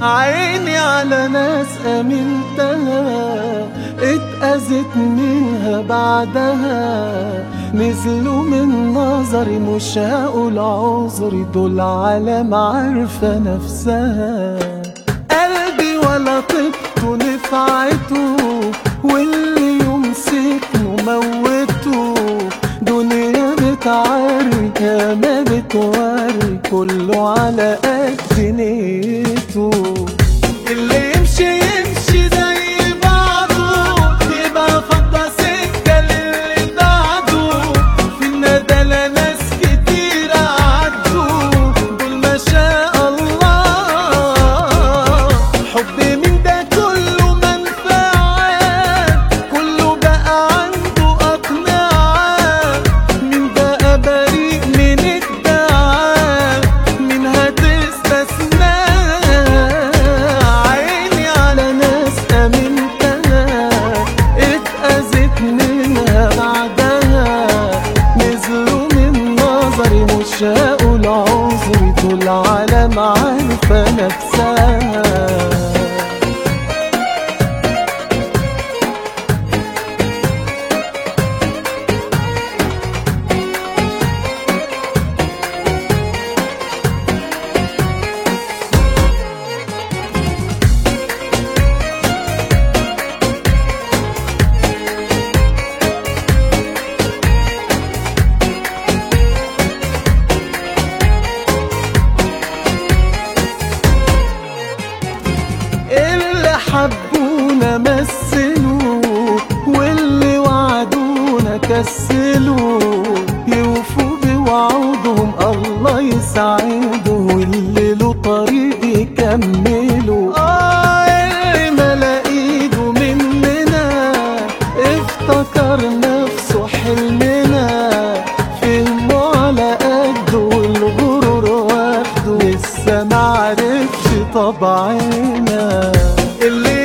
عيني على ناس امنتها اتأذت منها بعدها نزلوا من نظري مش هقول عذري دول عالم عارفة نفسها قلبي ولا طبته نفعته واللي يمسكه موته دنيا بتعري ما بتوري كله على قد نيته اللي يمشي يمشي زي بعضه يبقى فضى سكة للي بعده في الندلة ناس كتير عدوا دول ما شاء الله حب من ده كله منفعة كله بقى عنده أقنعة من بقى بريء من الدعاء من هتستثنى عيني على ناس أمنتها اتأذت منها بعدها نزلوا من نظري مش هقول عذري دول عالم عارفة نفسها اللي حبونا مثلوا واللي وعدونا كسلوا يوفوا بوعودهم الله يسعدوا واللي له طريق يكملوا آه اللي ملا ايده مننا افتكر نفسه حلمنا فهمه على قده والغرور واخده لسه معرفش طبعنا اللي